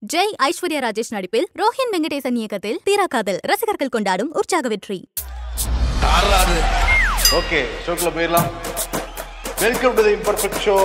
ஜெய் ஐஸ்வர்யா ராஜேஷ் நடிப்பில் ரோஹின் வெங்கடேசன் இயக்கத்தில் தீரா காதல் ரசிகர்கள் கொண்டாடும் உற்சாக வெற்றி ஆறாது ஓகே ஷோக்குள்ள போயிடலாம் welcome to the imperfect show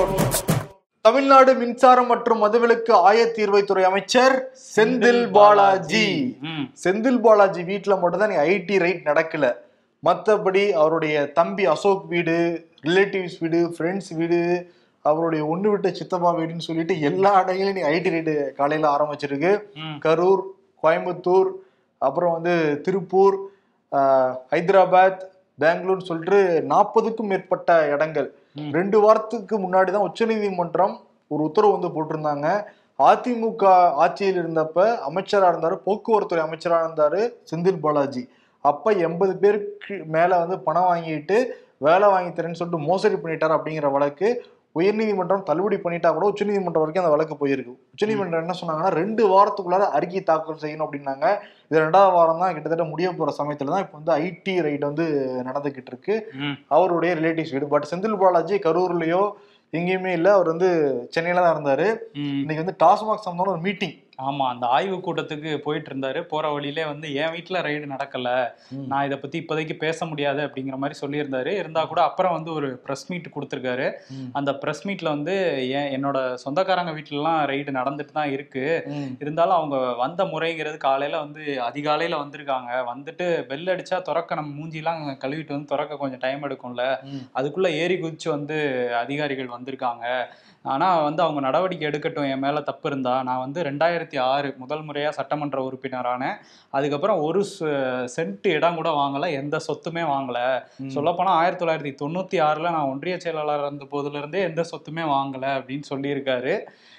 Tamil Nadu மின்சாரம் மற்றும் மதுவிலக்கு ஆயத்தீர்வைத்துறை அமைச்சர் செந்தில் பாலாஜி ம். செந்தில் பாலாஜி வீட்டுல மட்டும்தான் ஐடி ரைட் நடக்கல மற்றபடி அவருடைய தம்பி அசோக் வீடு ரிலேட்டிவ்ஸ் வீடு ஃப்ரெண்ட்ஸ் வீடு அவருடைய ஒன்று விட்ட சித்தப்பா வீடுன்னு சொல்லிட்டு எல்லா இடங்களையும் நீ ஐடி ரைடு காலையில ஆரம்பிச்சிருக்கு ம். கரூர் கோயம்புத்தூர் அப்புறம் வந்து திருப்பூர் ஆஹ், ஹைதராபாத் பெங்களூர் சொல்லிட்டு நாற்பதுக்கும் மேற்பட்ட இடங்கள் ரெண்டு வாரத்துக்கு முன்னாடி தான் உச்சநீதிமன்றம் ஒரு உத்தரவு வந்து போட்டிருந்தாங்க அதிமுக ஆட்சியில் இருந்தப்ப அமைச்சரா இருந்தாரு போக்குவரத்துறை அமைச்சரா இருந்தாரு செந்தில் பாலாஜி அப்ப எண்பது பேருக்கு மேல வந்து பணம் வாங்கிட்டு வேலை வாங்கி தரேன்னு சொல்லிட்டு மோசடி பண்ணிட்டார் அப்படிங்கிற வழக்கு உயர்நீதிமன்றம் தள்ளுபடி பண்ணிட்டா கூட உச்சநீதிமன்றம் வரைக்கும் அந்த வழக்கு போயிருக்கு உச்சநீதிமன்றம் என்ன சொன்னாங்கன்னா ரெண்டு வாரத்துக்குள்ளார அறிக்கை தாக்கல் செய்யணும் அப்படின்னாங்க இது ரெண்டாவது வாரம் தான் கிட்டத்தட்ட முடிய போற சமயத்துல தான் இப்போ வந்து ஐடி ரைட் வந்து நடந்துகிட்டு இருக்கு ம். அவருடைய ரிலேட்டிவ்ஸ் வீடு பட் செந்தில் பாலாஜி கரூர்லயோ எங்கேயுமே இல்லை அவர் வந்து சென்னையில தான் இருந்தாரு ம். இன்னைக்கு வந்து டாஸ்மாக் சம்பந்தமான ஒரு மீட்டிங் ஆமா அந்த ஆய்வு கூட்டத்துக்கு போயிட்டு இருந்தாரு போற வழியிலே வந்து என் வீட்டுல ரைடு நடக்கல நான் இதை பத்தி இப்போதைக்கு பேச முடியாது அப்படிங்கிற மாதிரி சொல்லியிருந்தாரு இருந்தா கூட அப்புறம் வந்து ஒரு ப்ரெஸ் மீட் கொடுத்துருக்காரு அந்த ப்ரெஸ் மீட்ல வந்து என் என்னோட சொந்தக்காரங்க வீட்டுலலாம் ரைடு நடந்துட்டு தான் இருக்கு இருந்தாலும் அவங்க வந்த முறைங்கிறது காலையில வந்து அதிகாலையில வந்திருக்காங்க வந்துட்டு பெல் அடிச்சா திறக்க நம்ம மூஞ்சிலாம் கழுவிட்டு வந்து திறக்க கொஞ்சம் டைம் எடுக்கும்ல அதுக்குள்ள ஏறி குதிச்சு வந்து அதிகாரிகள் வந்திருக்காங்க ஆனா வந்து அவங்க நடவடிக்கை எடுக்கட்டும் என் மேல தப்பு இருந்தா நான் வந்து ரெண்டாயிரத்தி ஆறு முதல் முறையா சட்டமன்ற உறுப்பினரானேன் அதுக்கப்புறம் ஒரு சென்ட் இடம் கூட வாங்கல எந்த சொத்துமே வாங்கல சொல்லப்போனா ஆயிரத்தி தொள்ளாயிரத்தி தொண்ணூத்தி ஆறுல நான் ஒன்றிய செயலாளர் இருந்த போதுல இருந்தே எந்த சொத்துமே வாங்கல அப்படின்னு சொல்லியிருக்காரு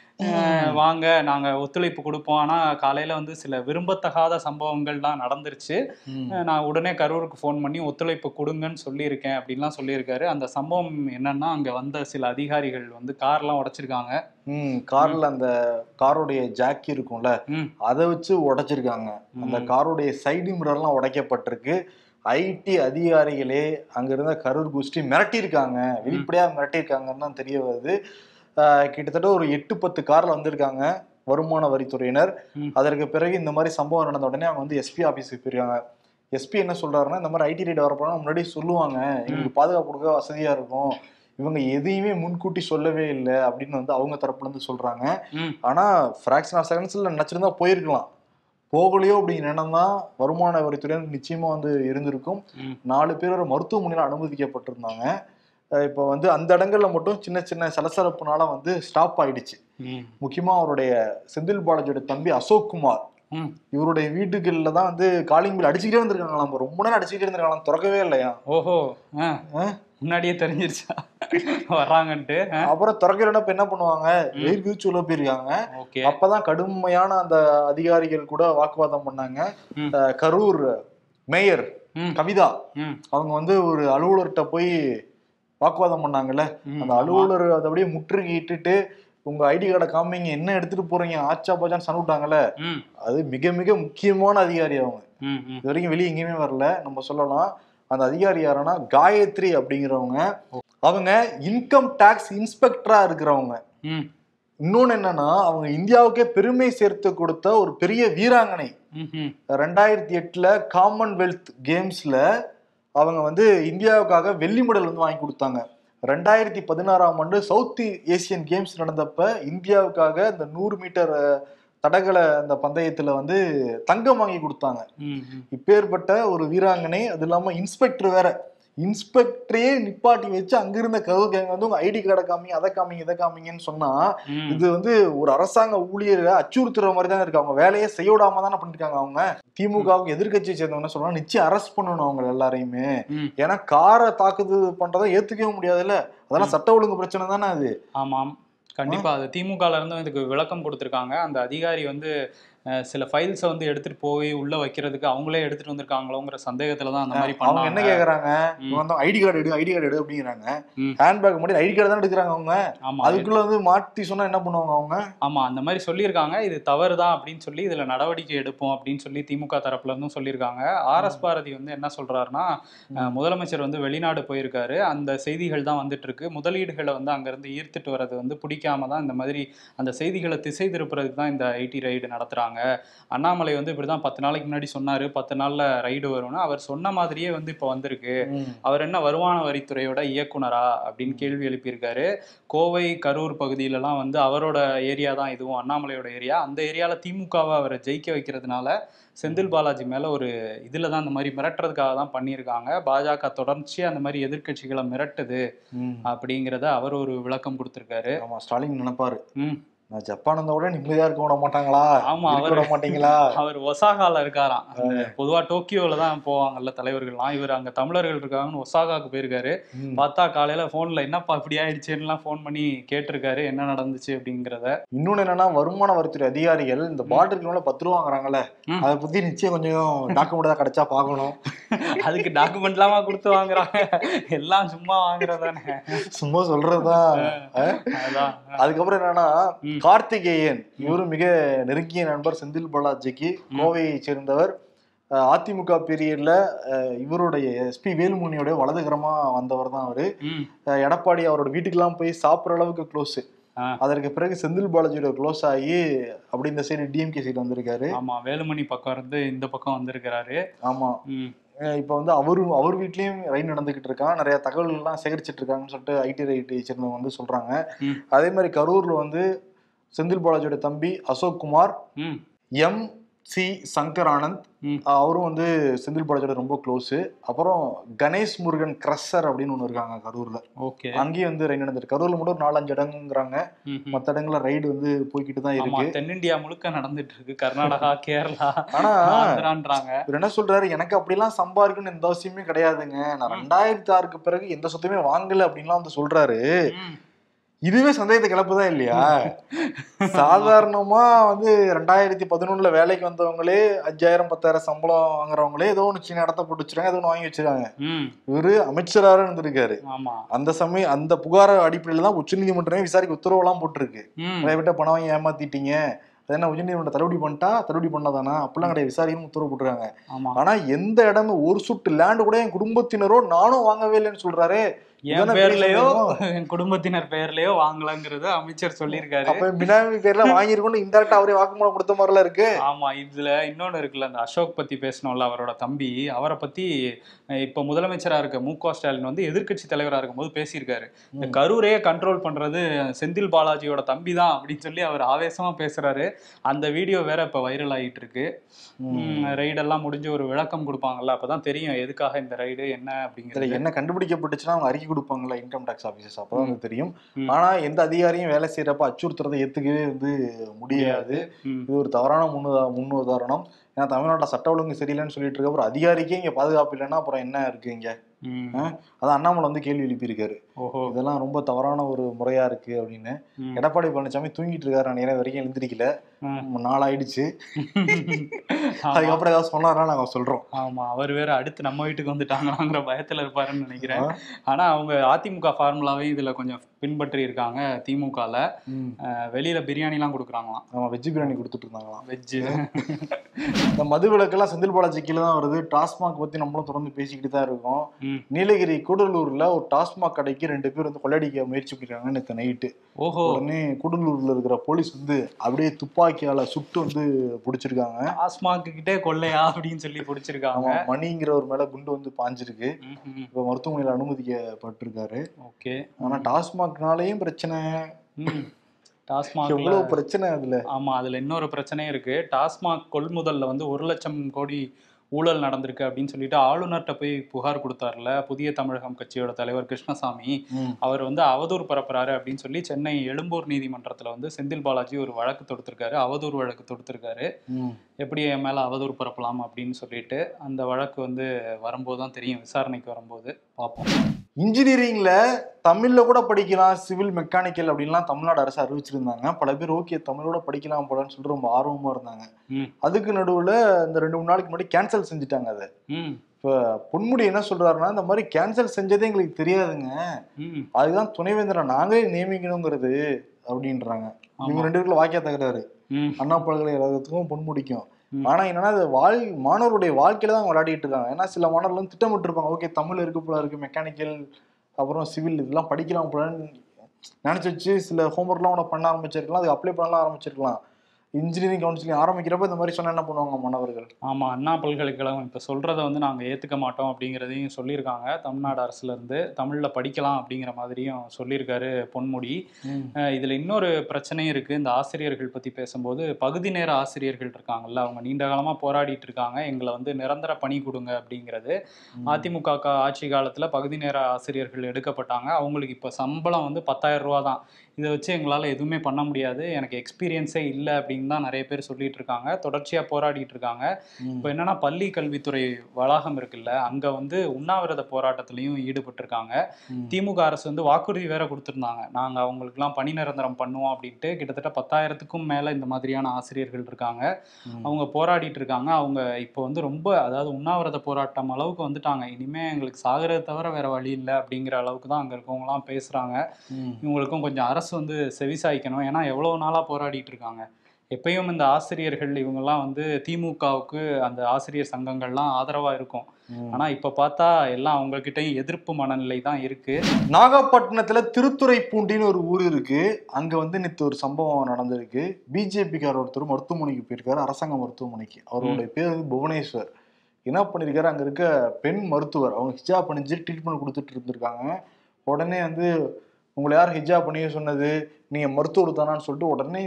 அஹ் வாங்க நாங்க ஒத்துழைப்பு கொடுப்போம் ஆனா காலையில வந்து சில விரும்பத்தகாத சம்பவங்கள்லாம் நடந்துருச்சு அஹ் நான் உடனே கரூருக்கு ஃபோன் பண்ணி ஒத்துழைப்பு கொடுங்கன்னு சொல்லியிருக்கேன் அப்படின்லாம் சொல்லியிருக்காரு அந்த சம்பவம் என்னன்னா அங்க வந்த சில அதிகாரிகள் வந்து கார்லாம் உடைச்சிருக்காங்க ம் கார்ல அந்த காரோடைய ஜாக்கி இருக்கும்ல ம். அதை வச்சு உடைச்சிருக்காங்க அந்த காரோடைய சைடு மிரர்லாம் உடைக்கப்பட்டிருக்கு ஐடி அதிகாரிகளே அங்க இருந்த கரூர் குஷ்டி மிரட்டியிருக்காங்க வெளிப்படையா மிரட்டியிருக்காங்கன்னு தான் தெரிய வருது ஆஹ் கிட்டத்தட்ட ஒரு எட்டு பத்து கார்ல வந்திருக்காங்க வருமான வரித்துறையினர் ம். அதற்கு பிறகு இந்த மாதிரி சம்பவம் நடந்த உடனே அவங்க வந்து எஸ்பி ஆபீஸுக்கு போயிருக்காங்க எஸ்பி என்ன சொல்றாருன்னா இந்த மாதிரி ஐடி ரைடு வரப்போனா முன்னாடி சொல்லுவாங்க எங்களுக்கு பாதுகாப்பு கொடுக்க வசதியா இருக்கும் இவங்க எதையுமே முன்கூட்டி சொல்லவே இல்லை அப்படின்னு வந்து அவங்க தரப்புல இருந்து சொல்றாங்க ம். ஆனா ஃபிராக்ஷன் ஆஃப் செகண்ட்ஸ்ல நினைச்சிருந்தா போயிருக்கலாம் போகலையோ அப்படிங்கிற எண்ணம் தான் வருமான வரித்துறையினர் நிச்சயமா வந்து இருந்திருக்கும் ம். நாலு பேர் ஒரு மருத்துவமனையில அனுமதிக்கப்பட்டிருந்தாங்க அஹ் இப்போ வந்து அந்த இடங்கள்ல மட்டும் சின்ன சின்ன சலசலப்புனால வந்து ஸ்டாப் ஆயிடுச்சு ம். முக்கியமா அவருடைய செந்தில் பாலாஜியோட தம்பி அசோக் குமார் ம். இவருடைய வீடுகள்ல தான் வந்து காலிங் பில் அடிச்சுக்கிட்டே இருந்திருக்காங்களாம் ரொம்ப நேரம் அடிச்சுக்கிட்டே இருந்திருக்காங்களாம் திறக்கவே இல்லையா ஓஹோ ஆ. ஆ? முன்னாடியே தெரிஞ்சிருச்சா வர்றாங்கன்ட்டு அப்புறம் திறக்கலன்னா இப்ப என்ன பண்ணுவாங்க வெயில் குதிச்சு உள்ள போயிருக்காங்க ஓகே அப்பதான் கடுமையான அந்த அதிகாரிகள் கூட வாக்குவாதம் பண்ணாங்க ம். அஹ் கரூர் மேயர் ம். கவிதா ம். அவங்க வந்து ஒரு அலுவலர்கிட்ட போய் வாக்குவாதம் பண்ணாங்கல்ல ம். அந்த அலுவலர் அதை அப்படியே முற்றுகையிட்டுட்டு உங்க ஐடி கார்டை காமிங்க என்ன எடுத்துட்டு போறீங்க ஆச்சா பாச்சான்னு சனுட்டாங்கல்ல ம். அது மிக மிக முக்கியமான அதிகாரி அவங்க ம். ம். இது வரைக்கும் வெளியே எங்கேயுமே வரல நம்ம சொல்லலாம் அந்த அதிகாரி யாருன்னா காயத்ரி அப்படிங்கிறவங்க அவங்க இன்கம் டாக்ஸ் இன்ஸ்பெக்டரா இருக்கிறவங்க ம். இன்னொன்னு என்னன்னா அவங்க இந்தியாவுக்கே பெருமை சேர்த்து கொடுத்த ஒரு பெரிய வீராங்கனை ம். ம். ரெண்டாயிரத்தி எட்டுல காமன்வெல்த் கேம்ஸ்ல அவங்க வந்து இந்தியாவுக்காக வெள்ளி மெடல் வந்து வாங்கி கொடுத்தாங்க ரெண்டாயிரத்தி பதினாறாம் ஆண்டு சவுத் ஏசியன் கேம்ஸ் நடந்தப்ப இந்தியாவுக்காக இந்த நூறு மீட்டர் அஹ், தடகள அந்த பந்தயத்துல வந்து தங்கம் வாங்கி கொடுத்தாங்க ம். ம். இப்பேற்பட்ட ஒரு வீராங்கனை அது இல்லாம இன்ஸ்பெக்டர் வேற இன்ஸ்பெக்டரே நிப்பாட்டி வச்சு அங்கிருந்த கதவு கேங்க வந்து உங்க ஐடி கார்டை காமிங்க அதை காமிங்க இதை காமிங்கன்னு சொன்னா ம். இது வந்து ஒரு அரசாங்க ஊழியரை அச்சுறுத்துற மாதிரி தான் இருக்கு அவங்க வேலையை செய்ய விடாம தானே பண்ணிருக்காங்க அவங்க திமுகவுக்கு எதிர்க்கட்சியை சேர்ந்தவங்க என்ன சொல்றாங்க நிச்சயம் அரெஸ்ட் பண்ணணும் அவங்க எல்லாரையுமே ம். ஏன்னா காரை தாக்குதல் பண்றதை ஏத்துக்கவே முடியாதுல்ல அதெல்லாம் சட்ட ஒழுங்கு பிரச்சனை தானே அது ஆமாம் கண்டிப்பா அது திமுகல இருந்து இதுக்கு விளக்கம் கொடுத்திருக்காங்க அந்த அதிகாரி வந்து அஹ், சில ஃபைல்ஸை வந்து எடுத்துட்டு போய் உள்ள வைக்கிறதுக்கு அவங்களே எடுத்துட்டு வந்திருக்காங்களோங்கிற சந்தேகத்துல தான் அந்த மாதிரி அவங்க என்ன பண்ணாங்க கேக்குறாங்க ம். இவங்க வந்து ஐடி கார்டு எடு ஐடி கார்டு எடு அப்படிங்கிறாங்க ம். ஹேண்ட்பேக் மட்டும் ஐடி கார்டு தான் எடுக்கிறாங்க அவங்க ஆமா அதுக்குள்ள வந்து மாத்தி சொன்னா என்ன பண்ணுவாங்க அவங்க ஆமா அந்த மாதிரி சொல்லியிருக்காங்க இது தவறு தான் அப்படின்னு சொல்லி இதுல நடவடிக்கை எடுப்போம் அப்படின்னு சொல்லி திமுக தரப்புல இருந்தும் சொல்லியிருக்காங்க ஆர் எஸ் பாரதி வந்து என்ன சொல்றாருன்னா அஹ், முதலமைச்சர் வந்து வெளிநாடு போயிருக்காரு அந்த செய்திகள் தான் வந்துட்டு இருக்கு முதலீடுகளை வந்து அங்க இருந்து ஈர்த்துட்டு வர்றது வந்து பிடிக்காம தான் இந்த மாதிரி அந்த செய்திகளை திசை திருப்புறதுக்கு தான் இந்த ஐடி ரைடு நடத்துறாங்க அண்ணாமலை வந்து இப்படிதான் பத்து நாளைக்கு முன்னாடி சொன்னாரு பத்து நாள்ல ரைடு வரும்னு அவர் சொன்ன மாதிரியே வந்து இப்போ வந்திருக்கு அவர் என்ன வருமான வரித்துறையோட இயக்குனரா அப்படின்னு கேள்வி எழுப்பியிருக்காரு கோவை கரூர் பகுதியிலலாம் வந்து அவரோட ஏரியா தான் இதுவும் அண்ணாமலையோட ஏரியா அந்த ஏரியால திமுகவை அவரை ஜெயிக்க வைக்கிறதுனால செந்தில் பாலாஜி மேல ஒரு இதுல தான் இந்த மாதிரி மிரட்டுறதுக்காக தான் பண்ணியிருக்காங்க பாஜக தொடர்ச்சியா அந்த மாதிரி எதிர்க்கட்சிகளை மிரட்டுது ம். அப்படிங்கிறத அவர் ஒரு விளக்கம் கொடுத்திருக்காரு ஆமா ஸ்டாலின் நினைப்பாரு ம் நான் ஜப்பான் வந்த விட நிம்மதியா இருக்க விட மாட்டாங்களா ஆமா, இருக்க அவரு- விட மாட்டீங்களா அவர் ஒசாகால இருக்காராம் அந்த பொதுவா டோக்கியோல தான் போவாங்கல்ல தலைவர்கள்லாம் இவர் அங்க தமிழர்கள் இருக்காங்கன்னு ஒசாகாக்கு போயிருக்காரு ம். பார்த்தா காலையில போன்ல என்னப்பா இப்படி ஆயிடுச்சுன்னுலாம் ஃபோன் பண்ணி கேட்டிருக்காரு என்ன நடந்துச்சு அப்படிங்கிறத இன்னொன்னு என்னன்னா வருமான வரித்துறை அதிகாரிகள் இந்த பாட்டிலுக்கு மேல பத்து ரூபா வாங்குறாங்கல்ல ம். அதை பத்தி நிச்சயம் கொஞ்சம் டாக்குமெண்ட் தான் கிடைச்சா பார்க்கணும் அதுக்கு டாக்குமெண்ட்லாமா கொடுத்து வாங்குறாங்க எல்லாம் சும்மா வாங்குறதானே சும்மா சொல்றதுதான் அஹ்? அதான் அதுக்கப்புறம் என்னன்னா ம். கார்த்திகேயன் இவரும் மிக நெருங்கிய நண்பர் செந்தில் பாலாஜிக்கு கோவையை சேர்ந்தவர் அஹ் அதிமுக பீரியட்ல இவருடைய எஸ்பி வேலுமணியோட வலதுகரமா வந்தவர் தான் அவரு ம் அஹ் எடப்பாடி அவரோட வீட்டுக்கெல்லாம் போய் சாப்பிட்ற அளவுக்கு க்ளோஸ் ஆ. அதற்கு பிறகு செந்தில் பாலாஜியோட க்ளோஸ் ஆகி அப்படி இந்த சைடு டிஎம்கே சைடு வந்திருக்காரு ஆமா வேலுமணி பக்கம் இருந்து இந்த பக்கம் வந்திருக்கிறாரு ஆமா ம் அஹ் இப்ப வந்து அவரும் அவர் வீட்லயும் ரைட் நடந்துகிட்டு இருக்கான் நிறைய தகவல்கள் எல்லாம் சேகரிச்சிட்டு இருக்காங்கன்னு சொல்லிட்டு ஐடி ரைட் சேர்ந்தவங்க வந்து சொல்றாங்க ம். அதே மாதிரி கரூர்ல வந்து செந்தில் பாலாஜியோட தம்பி அசோக் குமார் ம் எம் சி சங்கர் ஆனந்த் ம். அஹ் அவரும் வந்து செந்தில் பாலாஜியோட ரொம்ப க்ளோஸ் அப்புறம் கணேஷ் முருகன் கிரஷர் அப்படின்னு ஒன்று இருக்காங்க கரூர்ல ஓகே அங்கேயும் வந்து ரைடு நடந்திருக்கு கரூர்ல மட்டும் ஒரு நாலஞ்சு இடங்குறாங்க ம், ம். மற்ற இடங்கள்ல ரைடு வந்து போய்கிட்டு தான் ஆமா இருக்கு தென்னிந்தியா முழுக்க நடந்துட்டு இருக்கு கர்நாடகா கேரளா ஆனா ஆந்திரான்றாங்க இவர் என்ன சொல்றாரு எனக்கு அப்படிலாம் சம்பாதிக்கணும்னு எந்த அவசியமே கிடையாதுங்க நான் ரெண்டாயிரத்தி ஆறுக்கு பிறகு எந்த சொத்துமே வாங்கல அப்படின்லாம் வந்து சொல்றாரு ம். இதுவே சந்தேகத்தை கிளப்புதான் இல்லையா சாதாரணமா வந்து ரெண்டாயிரத்தி பதினொன்னுல வேலைக்கு வந்தவங்களே அஞ்சாயிரம் பத்தாயிரம் சம்பளம் வாங்குறவங்களே ஏதோ ஒன்று சின்ன இடத்த போட்டு வச்சிருக்காங்க ஏதோ ஒன்று வாங்கி வச்சிருக்காங்க ம் இவரு அமைச்சராக இருந்திருக்காரு ஆமா அந்த சமயம் அந்த புகார் அடிப்படையில தான் உச்சநீதிமன்றமே விசாரிக்க உத்தரவெல்லாம் போட்டிருக்கு ம் நிறைய பேர்ட்ட பணம் வாங்கி ஏமாத்திட்டீங்க அது என்ன உச்சநீதிமன்றம் தள்ளுபடி பண்ணிட்டா தள்ளுபடி பண்ணதானா அப்படிலாம் கிடையாது விசாரிக்கணும் உத்தரவு போட்டுருக்காங்க ஆமா ஆனா எந்த இடமும் ஒரு சுட்டு லேண்ட் கூட என் குடும்பத்தினரோ நானும் வாங்கவே இல்லைன்னு சொல்றாரு என் இதானே பேர்லயோ பெரிய என் குடும்பத்தினர் பேர்லயோ வாங்கலாங்கிறத அமைச்சர் சொல்லியிருக்காரு அப்ப பினாமி பேர்ல வாங்கியிருக்கோம்னு இன்டெரக்டா அவரே வாக்குமூலம் கொடுத்த மாதிரிலாம் இருக்கு ஆமா இதுல இன்னொன்னு இருக்குல்ல அந்த அசோக் பத்தி பேசணும்ல அவரோட தம்பி அவரை பத்தி அஹ், இப்ப முதலமைச்சரா இருக்க மு க ஸ்டாலின் வந்து எதிர்க்கட்சி தலைவரா இருக்கும்போது பேசியிருக்காரு இந்த கரூரையே கண்ட்ரோல் பண்றது செந்தில் பாலாஜியோட தம்பி தான் அப்படின்னு சொல்லி அவர் ஆவேசமா பேசுறாரு அந்த வீடியோ வேற இப்ப வைரல் ஆகிட்டு இருக்கு ரைடெல்லாம் முடிஞ்சு ஒரு விளக்கம் கொடுப்பாங்கல்ல அப்பதான் தெரியும் எதுக்காக இந்த ரைடு என்ன இதுல அப்படிங்கிறது என்ன கண்டுபிடிக்கப்பட்டுச்சுன்னா அவங்க அறிக்கை கொடுப்பாங்கல்ல இன்கம் டாக்ஸ் ஆபீசர்ஸ் அப்பதான் வந்து தெரியும் ம். ஆனா எந்த அதிகாரியும் வேலை செய்யறப்ப அச்சுறுத்துறதை ஏத்துக்கவே வந்து முடியாது ம். இது ஒரு தவறான முன்னுதா முன்னுதாரணம் ஏன்னா தமிழ்நாட்டுல சட்ட ஒழுங்கு சரியில்லைன்னு சொல்லிட்டு இருக்க அப்புறம் அதிகாரிக்கே இங்க பாதுகாப்பு இல்லைன்னா அப்புறம் என்ன இருக்கு இங்க ம். அதான் அண்ணாமலை வந்து கேள்வி எழுப்பியிருக்காரு ஓஹோ இதெல்லாம் ரொம்ப தவறான ஒரு முறையா இருக்கு அப்படின்னு ம். எடப்பாடி பழனிசாமி தூங்கிட்டு இருக்காரு நான் நேரம் வரைக்கும் எழுந்திருக்கல ம். நாளாயிடுச்சு ஆமா. அதுக்கப்புறம் ஏதாவது சொன்னாரா நாங்க சொல்றோம் ஆமா அவர் வேற அடுத்து நம்ம வீட்டுக்கு வந்துட்டாங்களாங்கிற பயத்துல இருப்பாருன்னு நினைக்கிறேன் ஆ. ஆனா அவங்க அதிமுக ஃபார்முலாவையும் இதுல கொஞ்சம் பின்பற்றி இருக்காங்க திமுகல ம். அஹ் வெளியில பிரியாணி எல்லாம் கொடுக்குறாங்களாம் ஆமா வெஜ் பிரியாணி கொடுத்துட்டு இருந்தாங்களாம் வெஜ்ஜு இந்த மது விளக்கெல்லாம் செந்தில் பாலாஜி கீழே தான் வருது டாஸ்மாக் பத்தி நம்மளும் தொடர்ந்து பேசிக்கிட்டு தான் இருக்கோம் ம். நீலகிரி கூடலூர்ல ஒரு டாஸ்மாக் கடைக்கு ரெண்டு பேர் வந்து கொள்ளடிக்க முயற்சி பண்ணிருக்காங்க நேற்று நைட்டு ஓஹோ உடனே கூடலூர்ல இருக்கிற போலீஸ் வந்து அப்படியே துப்பாக்கியால சுட்டு வந்து பிடிச்சிருக்காங்க டாஸ்மாக் கிட்டே கொள்ளையா அப்படின்னு சொல்லி பிடிச்சிருக்காங்க ஆமா மணிங்கிற ஒரு மேல குண்டு வந்து பாஞ்சிருக்கு இப்ப மருத்துவமனையில அனுமதிக்கப்பட்டிருக்காரு ஓகே ஆனா டாஸ்மாக்னாலேயும் பிரச்சனை டாஸ்மாக்ல எவ்வளவு பிரச்சனை அதுல ஆமா அதுல இன்னொரு பிரச்சனையும் இருக்கு டாஸ்மாக் கொள்முதல்ல வந்து ஒரு லட்சம் கோடி ஊழல் நடந்திருக்கு அப்படின்னு சொல்லிட்டு ஆளுநர்கிட்ட போய் புகார் கொடுத்தாருல புதிய தமிழகம் கட்சியோட தலைவர் கிருஷ்ணசாமி ம். அவர் வந்து அவதூறு பரப்புறாரு அப்படின்னு சொல்லி சென்னை எழும்பூர் நீதிமன்றத்துல வந்து செந்தில் பாலாஜி ஒரு வழக்கு தொடுத்திருக்காரு அவதூறு வழக்கு தொடுத்திருக்காரு ம். எப்படி என் மேல அவதூறு பரப்பலாம் அப்படின்னு சொல்லிட்டு அந்த வழக்கு வந்து வரும்போது தான் தெரியும் விசாரணைக்கு வரும்போது பார்ப்போம் இன்ஜினியரிங்ல தமிழ்ல கூட படிக்கலாம் சிவில் மெக்கானிக்கல் அப்படின்லாம் தமிழ்நாடு அரசு அறிவிச்சிருந்தாங்க பல பேர் ஓகே தமிழோட படிக்கலாம் போலன்னு சொல்லிட்டு ரொம்ப ஆர்வமா இருந்தாங்க ம். அதுக்கு நடுவுல இந்த ரெண்டு மூணு நாளைக்கு முன்னாடி கேன்சல் செஞ்சுட்டாங்க அதை ம் இப்ப பொன்முடி என்ன சொல்றாருன்னா இந்த மாதிரி கேன்சல் செஞ்சதே எங்களுக்கு தெரியாதுங்க ம் அதுதான் துணைவேந்தரை நாங்களே நியமிக்கணுங்கிறது அப்படின்றாங்க இவங்க ரெண்டு பேருக்குள்ள வாக்கிய தகராறு ம் அண்ணா பல்கலைக்கழகத்துக்கும் பொன்முடிக்கும் ம். ஆனா என்னன்னா அது வாழ் மாணவருடைய வாழ்க்கையில தான் விளையாடிட்டு இருக்காங்க ஏன்னா சில மாணவர்கள் வந்து திட்டமிட்டு இருப்பாங்க ஓகே தமிழ் இருக்கு போல இருக்கு மெக்கானிக்கல் அப்புறம் சிவில் இதெல்லாம் படிக்கலாம் போலன்னு நினைச்சு வச்சு சில ஹோம்ஒர்க்லாம் கூட பண்ண ஆரம்பிச்சிருக்கலாம் அது அப்ளை பண்ணலாம் ஆரம்பிச்சிருக்கலாம் இன்ஜினியரிங் கவுன்சிலிங் ஆரம்பிக்கிறப்ப இந்த மாதிரி சொன்னா என்ன பண்ணுவாங்க மாணவர்கள் ஆமா அண்ணா பல்கலைக்கழகம் இப்ப சொல்றத வந்து நாங்க ஏத்துக்க மாட்டோம் அப்படிங்கிறதையும் சொல்லியிருக்காங்க தமிழ்நாடு அரசுல இருந்து தமிழ்ல படிக்கலாம் அப்படிங்கிற மாதிரியும் சொல்லியிருக்காரு பொன்முடி அஹ் இதுல இன்னொரு பிரச்சனையும் இருக்கு இந்த ஆசிரியர்கள் பத்தி பேசும்போது பகுதி நேர ஆசிரியர்கள் இருக்காங்கல்ல அவங்க நீண்ட காலமா போராடிட்டு இருக்காங்க எங்களை வந்து நிரந்தர பணி கொடுங்க அப்படிங்கிறது அதிமுக கா- ஆட்சி காலத்துல பகுதி நேர ஆசிரியர்கள் எடுக்கப்பட்டாங்க அவங்களுக்கு இப்ப சம்பளம் வந்து பத்தாயிரம் ரூபா தான் இதை வச்சு எங்களால எதுவுமே பண்ண முடியாது எனக்கு எக்ஸ்பீரியன்ஸே இல்லை அப்படின்னு தான் நிறைய பேர் சொல்லிட்டு இருக்காங்க தொடர்ச்சியா போராடிட்டு இருக்காங்க இப்போ என்னன்னா பள்ளி கல்வித்துறை வளாகம் இருக்குல்ல அங்க வந்து உண்ணாவிரத போராட்டத்திலையும் ஈடுபட்டிருக்காங்க திமுக அரசு வந்து வாக்குறுதி வேற கொடுத்திருந்தாங்க நாங்க அவங்களுக்குலாம் பணி நிரந்தரம் பண்ணுவோம் அப்படின்ட்டு கிட்டத்தட்ட பத்தாயிரத்துக்கும் மேல இந்த மாதிரியான ஆசிரியர்கள் இருக்காங்க அவங்க போராடிட்டு இருக்காங்க அவங்க இப்போ வந்து ரொம்ப அதாவது உண்ணாவிரத போராட்டம் அளவுக்கு வந்துட்டாங்க இனிமே எங்களுக்கு சாகிறத தவிர வேற வழி இல்லை அப்படிங்கிற அளவுக்கு தான் அங்க இருக்கவங்கலாம் பேசுறாங்க இவங்களுக்கும் கொஞ்சம் அரசு வந்து செவிசாய்க்கணும் ஏன்னா எவ்வளவு நாளா போராடிட்டு இருக்காங்க எப்பயும் இந்த ஆசிரியர்கள் இவங்கெல்லாம் வந்து திமுகவுக்கு அந்த ஆசிரியர் சங்கங்கள்லாம் ஆதரவா இருக்கும் ஆனா இப்ப பார்த்தா எல்லாம் அவங்க கிட்டயும் எதிர்ப்பு மனநிலை தான் இருக்கு நாகப்பட்டினத்துல திருத்துறைப்பூண்டின்னு ஒரு ஊர் இருக்கு அங்க வந்து நேற்று ஒரு சம்பவம் நடந்திருக்கு பிஜேபிக்கார ஒருத்தர் மருத்துவமனைக்கு போயிருக்காரு அரசாங்க மருத்துவமனைக்கு அவருடைய பேர் வந்து புவனேஸ்வர் என்ன பண்ணிருக்காரு அங்க இருக்க பெண் மருத்துவர் அவங்க ஹிஜாப் அணிஞ்சு ட்ரீட்மெண்ட் கொடுத்துட்டு இருந்திருக்காங்க உடனே வந்து உங்களை யார் ஹிஜாப் பண்ணிய சொன்னது நீங்க மருத்துவர் தானான்னு சொல்லிட்டு உடனே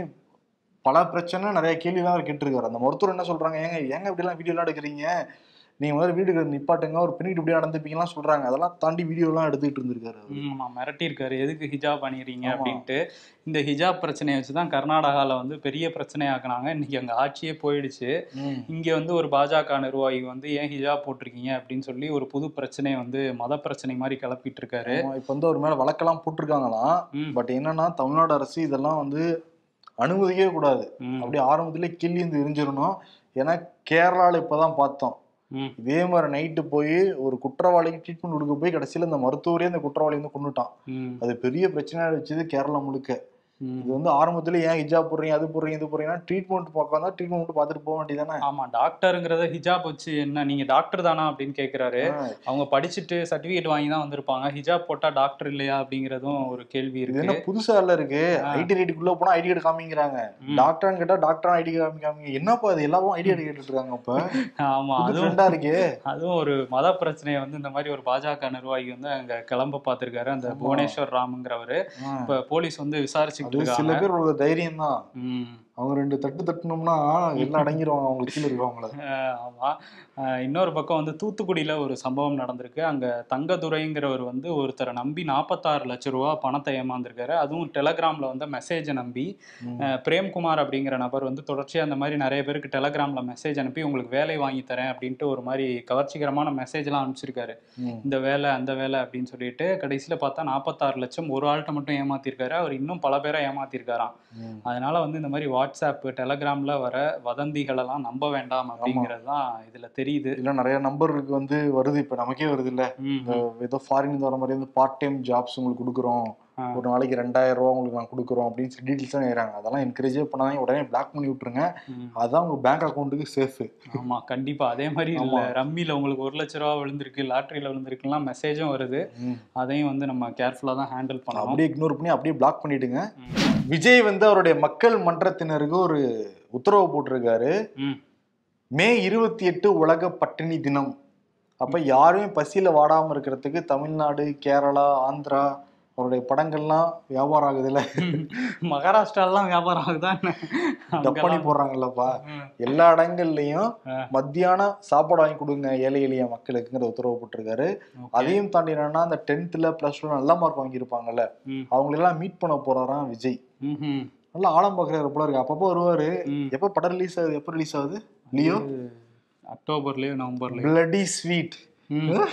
பல பிரச்சனை நிறைய கேள்விலாம் அவர் கேட்டிருக்காரு அந்த மருத்துவர் என்ன சொல்றாங்க ஏங்க ஏங்க இப்படிலாம் வீடியோலாம் எடுக்கிறீங்க நீங்க முதல்ல வீட்டுக்கு நிப்பாட்டுங்க ஒரு பெண்ணிட்டு இப்படி நடந்துப்பீங்கலாம் சொல்றாங்க அதெல்லாம் தாண்டி வீடியோலாம் எடுத்துக்கிட்டு இருந்திருக்காரு அவரு. ம், நான் மிரட்டியிருக்காரு எதுக்கு ஹிஜாப் பண்ணிடுறீங்க ஆமா. அப்படின்ட்டு இந்த ஹிஜாப் பிரச்சனையை வச்சு தான் கர்நாடகாவில் வந்து பெரிய பிரச்சனையாக்குனாங்க இன்னைக்கு அங்கே ஆட்சியே போயிடுச்சு ம். இங்கே வந்து ஒரு பாஜக நிர்வாகி வந்து ஏன் ஹிஜாப் போட்டிருக்கீங்க அப்படின்னு சொல்லி ஒரு புது பிரச்சனையை வந்து மத பிரச்சனை மாதிரி கிளப்பிட்டு இருக்காரு ஆமா, இப்ப வந்து ஒரு மேல வழக்கெல்லாம் போட்டிருக்காங்களாம் ம், பட் என்னன்னா தமிழ்நாடு அரசு இதெல்லாம் வந்து அனுமதிக்கவே கூடாது ம், அப்படியே ஆரம்பத்திலே கிள்ளி இருந்து எரிஞ்சிடணும் ஏன்னா கேரளால இப்பதான் பார்த்தோம் ம். இதே மாதிரி நைட்டு போய் ஒரு குற்றவாளிக்கு ட்ரீட்மெண்ட் கொடுக்க போய் கடைசியில இந்த மருத்துவரே அந்த குற்றவாளி வந்து கொண்டுட்டான் ம், அது பெரிய பிரச்சனையா வச்சது கேரளா முழுக்க ம். இது வந்து ஆரம்பத்துல ஏன் ஹிஜாப் போடுறீங்க அது போடுறீங்க இது போடுறீங்கன்னா ட்ரீட்மெண்ட் பார்க்க தான் ட்ரீட்மெண்ட் மட்டும் பார்த்துட்டு போக வேண்டியதானே ஆமா டாக்டருங்கிறத ஹிஜாப் வச்சு என்ன நீங்க டாக்டர் தானா அப்படின்னு கேக்குறாரு அவங்க படிச்சுட்டு சர்டிபிகேட் வாங்கி தான் வந்திருப்பாங்க ஹிஜாப் போட்டா டாக்டர் இல்லையா அப்படிங்கிறதும் ஒரு கேள்வி இது இருக்கு என்ன புதுசா இல்ல இருக்கு ஆ. ஐடி ரேட்டுக்குள்ள போனா ஐடி கார்டு காமிக்கிறாங்க ம். டாக்டர்னு கேட்டா டாக்டர் ஐடி கார்டு காமிங்க என்னப்பா இது எல்லாரும் ஐடி கார்டு கேட்டுட்டு இருக்காங்க அப்ப ஆமா புது அதுவும் ட்ரெண்டா இருக்கே அதுவும் ஒரு மத பிரச்சனையை வந்து இந்த மாதிரி ஒரு பாஜக நிர்வாகி வந்து அங்க கிளம்ப பார்த்திருக்காரு அந்த ஆமா. புவனேஸ்வர் ராம்ங்கிறவரு ஆ. இப்ப போலீஸ் வந்து விசாரிச்சுக்கிட்டு அது சில இருக்காங்க பேர் ஒரு தைரியம் தான் ம். அவங்க ரெண்டு தட்டு தட்டுனோம்னா எல்லாம் அடங்கிடுவாங்க அவங்களுக்கு கீழே இருக்கவங்கள அஹ் ஆமா அஹ் இன்னொரு பக்கம் வந்து தூத்துக்குடியில ஒரு சம்பவம் நடந்திருக்கு அங்க தங்கதுரைங்கிறவர் வந்து ஒருத்தரை நம்பி நாற்பத்தாறு லட்ச ரூபா பணத்தை ஏமாந்திருக்காரு அதுவும் டெலகிராம்ல வந்து மெசேஜை நம்பி ம். அஹ் பிரேம்குமார் அப்படிங்கிற நபர் வந்து தொடர்ச்சியா அந்த மாதிரி நிறைய பேருக்கு டெலகிராம்ல மெசேஜ் அனுப்பி உங்களுக்கு வேலை வாங்கி தரேன் அப்படின்ட்டு ஒரு மாதிரி கவர்ச்சிகரமான மெசேஜ் எல்லாம் அனுப்பிச்சிருக்காரு ம். இந்த வேலை அந்த வேலை அப்படின்னு சொல்லிட்டு கடைசியில பார்த்தா நாற்பத்தாறு லட்சம் ஒரு ஆள்கிட்ட மட்டும் ஏமாத்திருக்காரு அவர் இன்னும் பல பேரை ஏமாத்திருக்காராம் ம். அதனால வந்து இந்த மாதிரி வாட்ஸ்அப் டெலகிராம்ல வர வதந்திகள் எல்லாம் நம்ப வேண்டாம் அப்படிங்கிறது தான் இதுல தெரியுது இல்ல நிறைய நம்பருக்கு வந்து வருது இப்ப நமக்கே வருது இல்ல ம், இந்த ஏதோ ஃபாரின் வர மாதிரி வந்து பார்ட் டைம் ஜாப்ஸ் உங்களுக்கு கொடுக்குறோம் ஆ. ஒரு நாளைக்கு ரெண்டாயிரம் ரூபா உங்களுக்கு நான் கொடுக்குறோம் அப்படின்னு சொல்லி டீட்டெயில்ஸ் தான் ஏறாங்க அதெல்லாம் என்கரேஜே பண்ணாதீங்க உடனே பிளாக் பண்ணி விட்டுருங்க ம். அதான் உங்க பேங்க் அக்கௌண்ட்டுக்கு சேஃப் ஆமா கண்டிப்பா அதே மாதிரி இல்ல ஆமா. ரம்மில உங்களுக்கு ஒரு லட்ச ரூபா விழுந்திருக்கு லாட்டரியில விழுந்திருக்குலாம் மெசேஜும் வருது அதையும் வந்து நம்ம கேர்ஃபுல்லா தான் ஹேண்டில் பண்ணணும் அப்படியே இக்னோர் பண்ணி அப்படியே பிளாக் பண்ணிடுங்க ம். விஜய் வந்து அவருடைய மக்கள் மன்றத்தினருக்கு ஒரு உத்தரவு போட்டிருக்காரு ம். மே இருபத்தி எட்டு உலக பட்டினி தினம் அப்ப யாருமே பசியில வாடாம இருக்கிறதுக்கு தமிழ்நாடு கேரளா ஆந்திரா அவருடைய படங்கள்லாம் வியாபாரம் ஆகுதுல்ல மகாராஷ்டிராலாம் வியாபாரம் ஆகுதா என்ன? டப் பண்ணி அங்கெல்லாம் போடுறாங்கல்லப்பா ம். எல்லா இடங்கள்லயும் ஆ. மத்தியானம் சாப்பாடு வாங்கி கொடுங்க ஏழை எளிய மக்களுக்குங்கிற உத்தரவு போட்டிருக்காரு Okay. அதையும் தாண்டி என்னன்னா அந்த டென்த்ல பிளஸ் டூ நல்ல மார்க் வாங்கியிருப்பாங்கல்ல ம். அவங்களெல்லாம் மீட் பண்ண போறாராம் விஜய் ம்ஹும். நல்லா ஆழம் பாக்குறாரு போல இருக்கு அப்பப்போ வருவாரு ம். எப்ப படம் ரிலீஸ் ஆகுது எப்ப ரிலீஸ் ஆகுது லியோ அக்டோபர்லயோ நவம்பர்லயோ பிளடி ஸ்வீட் ம்.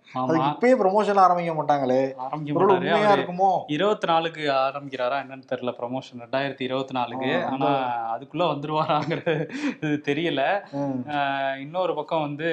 அது ஆமா இப்பயே ப்ரொமோஷன் ஆரம்பிக்க மாட்டாங்களே ஆரம்பிக்க ஒருவேளை மாட்டாரு உண்மையா அவரு இருக்குமோ இருபத்தி நாலுக்கு ஆரம்பிக்கிறாரா என்னன்னு தெரியல ப்ரமோஷன் ரெண்டாயிரத்தி இருபத்தி நாலுக்கு ஆ, ஆனா அதுக்குள்ள வந்துருவாராங்கிறது இது தெரியல ம். ஆஹ் இன்னொரு பக்கம் வந்து